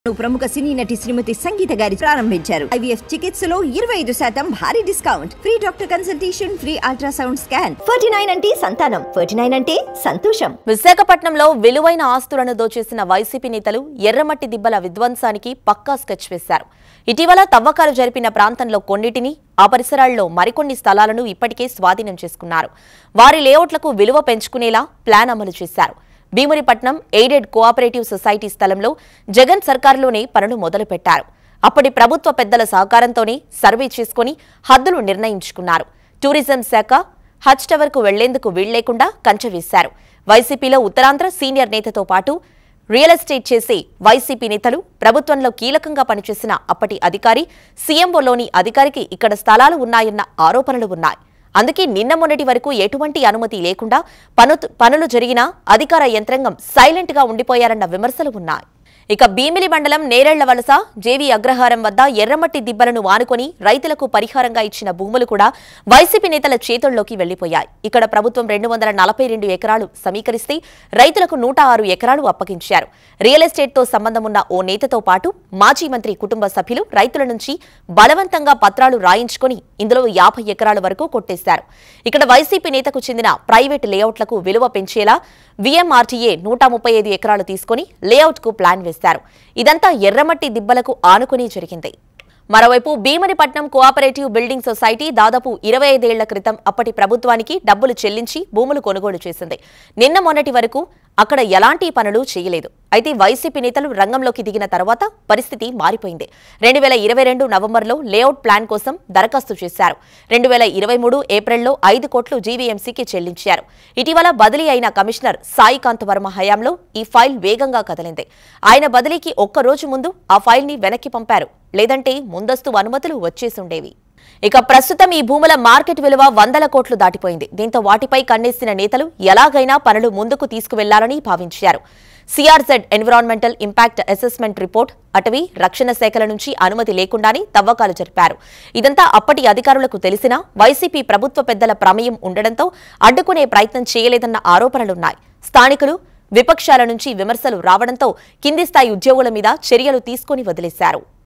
ప్రముఖ సినీ నటి శ్రీమతి సంగీత గారి ప్రారంభించారు ఐవీఎఫ్ చికిత్సలో ఇరవై ఐదు శాతం భారీ discount free doctor consultation free ultrasound scan Ferty nine అంటే సంతానం ఫర్టీ నైన్ అంటే సంతోషం విశాఖపట్నంలో విలువైన ఆస్తులను దోచేసిన వైసీపీ నేతలు ఎర్రమట్టి దిబ్బల విధ్వంసానికి పక్కా స్కెచ్ వేశారు ఇటీవల తవ్వకాలు జరిపిన ప్రాంతంలో కొన్నిటిని ఆ పరిసరాల్లో మరికొన్ని స్థలాలను ఇప్పటికే స్వాధీనం చేసుకున్నారు వారి లేఅవుట్లకు విలువ పెంచుకునేలా ప్లాన్ అమలు చేశారు భీమునిపట్నం ఎయిడెడ్ కోఆపరేటివ్ సొసైటీ స్థలంలో జగన్ సర్కారులోనే పనులు మొదలుపెట్టారు అప్పటి ప్రభుత్వ పెద్దల సహకారంతోనే సర్వే చేసుకుని హద్దులు నిర్ణయించుకున్నారు టూరిజం శాఖ హజ్ టవర్కు వెళ్లేందుకు వీల్లేకుండా కంచె వేశారు వైసీపీలో ఉత్తరాంధ్ర సీనియర్ నేతతో పాటు రియల్ ఎస్టేట్ చేసే వైసీపీ నేతలు ప్రభుత్వంలో కీలకంగా పనిచేసిన అప్పటి అధికారి సీఎంఓలోని అధికారికి ఇక్కడ స్థలాలు ఉన్నాయన్న ఆరోపణలు ఉన్నాయి అందుకే నిన్న మొన్నటి వరకు ఎటువంటి అనుమతి లేకుండా పను పనులు జరిగినా అధికార యంత్రాంగం సైలెంట్ గా ఉండిపోయారన్న విమర్శలు ఉన్నాయి ఇక భీమిలి మండలం నేరేళ్ల వలస జేవీ అగ్రహారం వద్ద ఎర్రమట్టి దిబ్బలను వానుకొని రైతులకు పరిహారంగా ఇచ్చిన భూములు కూడా వైసీపీ నేతల చేతుల్లోకి వెళ్లిపోయాయి ఇక్కడ ప్రభుత్వం రెండు వందల నలభై రెండు ఎకరాలు సమీకరిస్తే రైతులకు నూట ఆరు ఎకరాలు అప్పగించారు రియల్ ఎస్టేట్ తో సంబంధం ఉన్న ఓ నేతతో పాటు మాజీ మంత్రి కుటుంబ సభ్యులు రైతుల నుంచి బలవంతంగా పత్రాలు రాయించుకొని ఇందులో యాభై ఎకరాల వరకు కొట్టేశారు ఇక్కడ వైసీపీ నేతకు చెందిన ప్రైవేట్ లేఅవుట్లకు విలువ పెంచేలా వీఎంఆర్టీఏ నూట ముప్పై ఐదు ఎకరాలు తీసుకుని లేఅవుట్కు ప్లాన్ వేశారు ఇదంతా ఎర్రమట్టి దిబ్బలకు ఆనుకుని జరిగింది మరోవైపు భీమనిపట్నం కోఆపరేటివ్ బిల్డింగ్ సొసైటీ దాదాపు ఇరవై ఐదేళ్ల క్రితం అప్పటి ప్రభుత్వానికి డబ్బులు చెల్లించి భూములు కొనుగోలు చేసింది నిన్న మొన్నటి వరకు అక్కడ ఎలాంటి పనులు చేయలేదు అయితే వైసీపీ నేతలు రంగంలోకి దిగిన తర్వాత పరిస్థితి మారిపోయింది రెండు వేల ఇరవై రెండు నవంబర్లో లేఅవుట్ ప్లాన్ కోసం దరఖాస్తు చేశారు రెండు వేల ఇరవై మూడు ఏప్రిల్లో ఐదు కోట్లు జీవీఎంసీకి చెల్లించారు ఇటీవల బదిలీ అయిన కమిషనర్ సాయికాంత్ వర్మ హయాంలో ఈ ఫైల్ వేగంగా కదిలింది ఆయన బదిలీకి ఒక్క రోజు ముందు ఆ ఫైల్ని వెనక్కి పంపారు లేదంటే ముందస్తు అనుమతులు వచ్చేసుండేవి ఇక ప్రస్తుతం ఈ భూముల మార్కెట్ విలువ వందల కోట్లు దాటిపోయింది దీంతో వాటిపై కన్నేసిన నేతలు ఎలాగైనా పనులు ముందుకు తీసుకువెళ్లాలని భావించారు CRZ environmental impact assessment report అటవీ రక్షణ శాఖల నుంచి అనుమతి లేకుండానే తవ్వకాలు జరిపారు ఇదంతా అప్పటి అధికారులకు తెలిసినా వైసీపీ ప్రభుత్వ పెద్దల ప్రమేయం ఉండడంతో అడ్డుకునే ప్రయత్నం చేయలేదన్న ఆరోపణలున్నాయి స్థానికులు విపక్షాల నుంచి విమర్శలు రావడంతో కింది స్థాయి ఉద్యోగుల మీద చర్యలు తీసుకుని వదిలేశారు